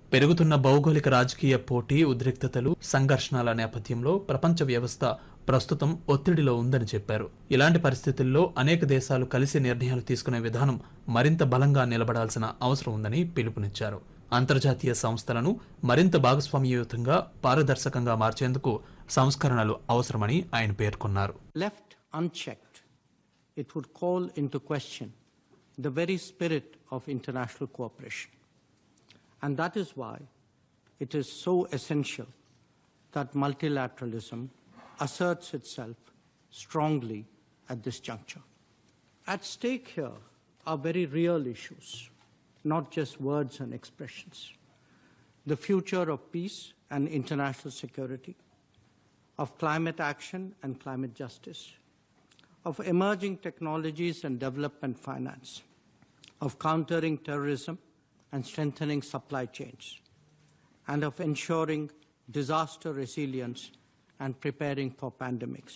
పెరుగుతున్న భౌగోళిక రాజకీయ పోటీ ఉద్రిక్తతలు సంఘర్షణల నేపథ్యంలో ప్రపంచ వ్యవస్థ ప్రస్తుతం ఒత్తిడిలో ఉందని చెప్పారు ఇలాంటి పరిస్థితుల్లో అనేక దేశాలు కలిసి నిర్ణయాలు తీసుకునే విధానం మరింత బలంగా నిలబడాల్సిన అవసరం ఉందని పిలుపునిచ్చారు అంతర్జాతీయ సంస్థలను మరింత భాగస్వామ్యయుతంగా పారదర్శకంగా మార్చేందుకు సంస్కరణలు అవసరమని ఆయన పేర్కొన్నారు Left unchecked, it would call into question the very spirit of international cooperation. And that is why it is so essential that multilateralism asserts itself strongly at this juncture. At stake here are very real issues, not just words and expressions. The future of peace and international security, of climate action and climate justice, of emerging technologies and development finance, of countering terrorism and strengthening supply chains, and of ensuring disaster resilience and preparing for pandemics.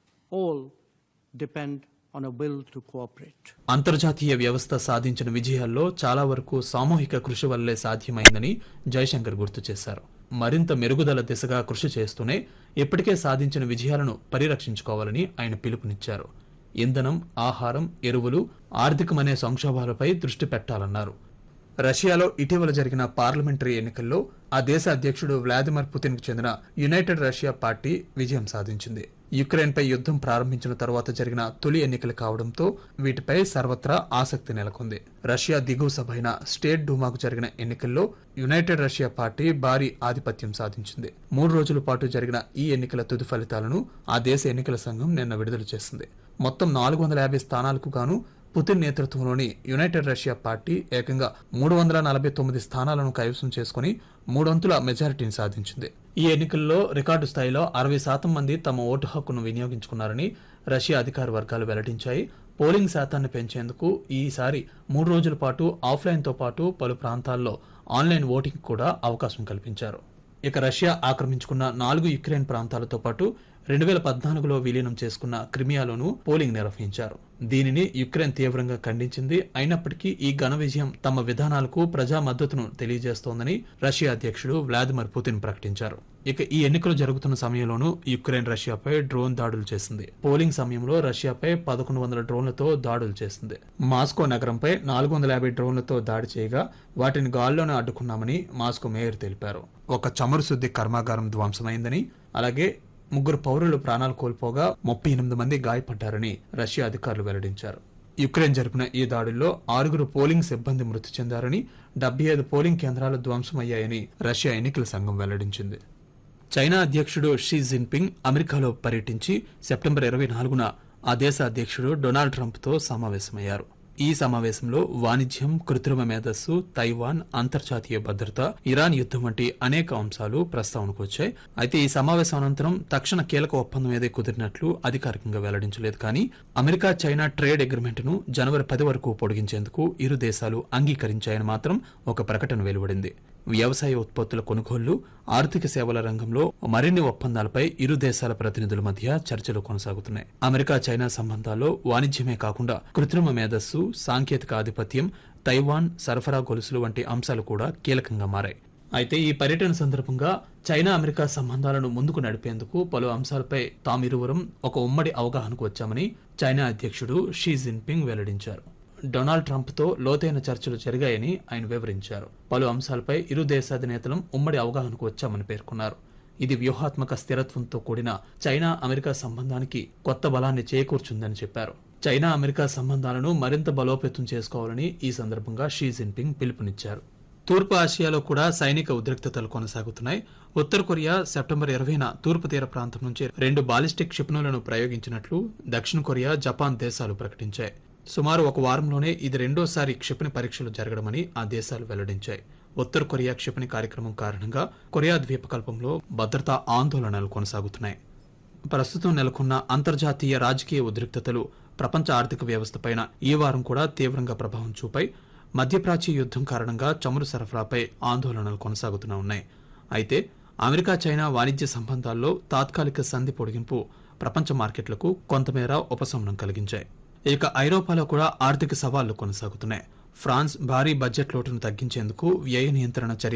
All depend on a will to cooperate. అంతర్జాతీయ వ్యవస్థ సాధించిన విజయాల్లో చాలా వరకు సామూహిక కృషి వల్లే సాధ్యమైందని జయశంకర్ గుర్తు చేశారు మరింత మెరుగుదల దిశగా కృషి చేస్తూనే ఇప్పటికే సాధించిన విజయాలను పరిరక్షించుకోవాలని ఆయన పిలుపునిచ్చారు ఇంధనం ఆహారం ఎరువులు ఆర్థికమనే సంక్షోభాలపై దృష్టి పెట్టాలన్నారు రష్యాలో ఇటీవల జరిగిన పార్లమెంటరీ ఎన్నికల్లో ఆ దేశ అధ్యక్షుడు వ్లాదిమిర్ పుతిన్ కు చెందిన యునైటెడ్ రష్యా పార్టీ విజయం సాధించింది యుక్రెయిన్ పై యుద్ధం ప్రారంభించిన తర్వాత జరిగిన తొలి ఎన్నికలు కావడంతో వీటిపై సర్వత్రా ఆసక్తి నెలకొంది రష్యా దిగువ సభ అయిన స్టేట్ డూమాకు జరిగిన ఎన్నికల్లో యునైటెడ్ రష్యా పార్టీ భారీ ఆధిపత్యం సాధించింది మూడు రోజుల పాటు జరిగిన ఈ ఎన్నికల తుది ఫలితాలను ఆ దేశ ఎన్నికల సంఘం నిన్న విడుదల చేసింది మొత్తం నాలుగు వందల యాభై స్థానాలకు గాను పుతిన్ నేతృత్వంలోని యునైటెడ్ రష్యా పార్టీ ఏకంగా మూడు వందల నలభై తొమ్మిది స్థానాలను కైవసం చేసుకుని మూడొంతుల మెజారిటీని సాధించింది ఈ ఎన్నికల్లో రికార్డు స్థాయిలో అరవై శాతం మంది తమ ఓటు హక్కును వినియోగించుకున్నారని రష్యా అధికార వర్గాలు వెల్లడించాయి పోలింగ్ శాతాన్ని పెంచేందుకు ఈసారి మూడు రోజుల పాటు ఆఫ్లైన్తో పాటు పలు ప్రాంతాల్లో ఆన్లైన్ ఓటింగ్ కూడా అవకాశం కల్పించారు ఇక రష్యా ఆక్రమించుకున్న నాలుగు యుక్రెయిన్ ప్రాంతాలతో పాటు రెండు వేల పద్నాలుగులో విలీనం చేసుకున్న క్రిమియాలోనూ పోలింగ్ నిర్వహించారు దీనిని యుక్రెయిన్ తీవ్రంగా ఖండించింది అయినప్పటికీ ఈ ఘన విజయం తమ విధానాలకు ప్రజా మద్దతును తెలియజేస్తోందని రష్యా అధ్యక్షుడు వ్లాదిమిర్ పుతిన్ ప్రకటించారు ఇక ఈ ఎన్నికలు జరుగుతున్న సమయంలోనూ యుక్రెయిన్ రష్యాపై డ్రోన్ దాడులు చేసింది పోలింగ్ సమయంలో రష్యాపై పదకొండు వందల డ్రోన్లతో దాడులు చేసింది మాస్కో నగరంపై నాలుగు వందల యాభై డ్రోన్లతో దాడి చేయగా వాటిని గాల్లోనే అడ్డుకున్నామని మాస్కో మేయర్ తెలిపారు ఒక చమురు శుద్ధి కర్మాగారం ధ్వంసమైందని అలాగే ముగ్గురు పౌరులు ప్రాణాలు కోల్పోగా ముప్పై ఎనిమిది మంది గాయపడ్డారని రష్యా అధికారులు వెల్లడించారు యుక్రెయిన్ జరిపిన ఈ దాడుల్లో ఆరుగురు పోలింగ్ సిబ్బంది మృతి చెందారని డెబ్బై ఐదు పోలింగ్ కేంద్రాలు ధ్వంసమయ్యాయని రష్యా ఎన్నికల సంఘం వెల్లడించింది చైనా అధ్యక్షుడు షీ జిన్పింగ్ అమెరికాలో పర్యటించి సెప్టెంబర్ ఇరవై నాలుగున ఆ దేశ అధ్యక్షుడు డొనాల్డ్ ట్రంప్తో సమావేశమయ్యారు ఈ సమావేశంలో వాణిజ్యం కృత్రిమ మేధస్సు తైవాన్ అంతర్జాతీయ భద్రత ఇరాన్ యుద్ధం వంటి అనేక అంశాలు ప్రస్తావనకు వచ్చాయి అయితే ఈ సమావేశం అనంతరం తక్షణ కీలక ఒప్పందం ఏదే కుదిరినట్లు అధికారికంగా వెల్లడించలేదు కానీ అమెరికా చైనా ట్రేడ్ అగ్రిమెంట్ ను జనవరి పది వరకు పొడిగించేందుకు ఇరు దేశాలు అంగీకరించాయని మాత్రం ఒక ప్రకటన వెలువడింది వ్యవసాయ ఉత్పత్తుల కొనుగోళ్లు ఆర్థిక సేవల రంగంలో మరిన్ని ఒప్పందాలపై ఇరు దేశాల ప్రతినిధుల మధ్య చర్చలు కొనసాగుతున్నాయి అమెరికా చైనా సంబంధాల్లో వాణిజ్యమే కాకుండా కృత్రిమ మేధస్సు సాంకేతిక ఆధిపత్యం తైవాన్ సరఫరా గొలుసులు వంటి అంశాలు కూడా కీలకంగా మారాయి అయితే ఈ పర్యటన సందర్భంగా చైనా అమెరికా సంబంధాలను ముందుకు నడిపేందుకు పలు అంశాలపై తామిరువురం ఒక ఉమ్మడి అవగాహనకు వచ్చామని చైనా అధ్యక్షుడు షీ జిన్పింగ్ వెల్లడించారు డొనాల్డ్ ట్రంప్ తో లోతైన చర్చలు జరిగాయని ఆయన వివరించారు పలు అంశాలపై ఇరు దేశాధినేతలం ఉమ్మడి అవగాహనకు వచ్చామని పేర్కొన్నారు ఇది వ్యూహాత్మక స్థిరత్వంతో కూడిన చైనా అమెరికా సంబంధానికి కొత్త బలాన్ని చేకూర్చుందని చెప్పారు చైనా అమెరికా సంబంధాలను మరింత బలోపేతం చేసుకోవాలని ఈ సందర్భంగా షీ జిన్పింగ్ పిలుపునిచ్చారు తూర్పు ఆసియాలో కూడా సైనిక ఉద్రిక్తతలు కొనసాగుతున్నాయి ఉత్తర కొరియా సెప్టెంబర్ ఇరవైన తూర్పు తీర ప్రాంతం నుంచి రెండు బాలిస్టిక్ క్షిపణులను ప్రయోగించినట్లు దక్షిణ కొరియా జపాన్ దేశాలు ప్రకటించాయి సుమారు ఒక వారంలోనే ఇది రెండోసారి క్షిపణి పరీక్షలు జరగడమని ఆ దేశాలు వెల్లడించాయి ఉత్తర కొరియా క్షిపణి కార్యక్రమం కారణంగా కొరియా ద్వీపకల్పంలో భద్రతా ఆందోళనలు కొనసాగుతున్నాయి ప్రస్తుతం నెలకొన్న అంతర్జాతీయ రాజకీయ ఉద్రిక్తతలు ప్రపంచ ఆర్థిక వ్యవస్థపైన ఈ వారం కూడా తీవ్రంగా ప్రభావం చూపాయి మధ్యప్రాచ్య యుద్ధం కారణంగా చమురు సరఫరాపై ఆందోళనలు కొనసాగుతూనే ఉన్నాయి అయితే అమెరికా చైనా వాణిజ్య సంబంధాల్లో తాత్కాలిక సంధి పొడిగింపు ప్రపంచ మార్కెట్లకు కొంతమేర ఉపశమనం కలిగించాయి ఇక ఐరోపాలో కూడా ఆర్థిక సవాళ్లు కొనసాగుతున్నాయి ఫ్రాన్స్ భారీ బడ్జెట్ లోటును తగ్గించేందుకు వ్యయ నియంత్రణ చర్య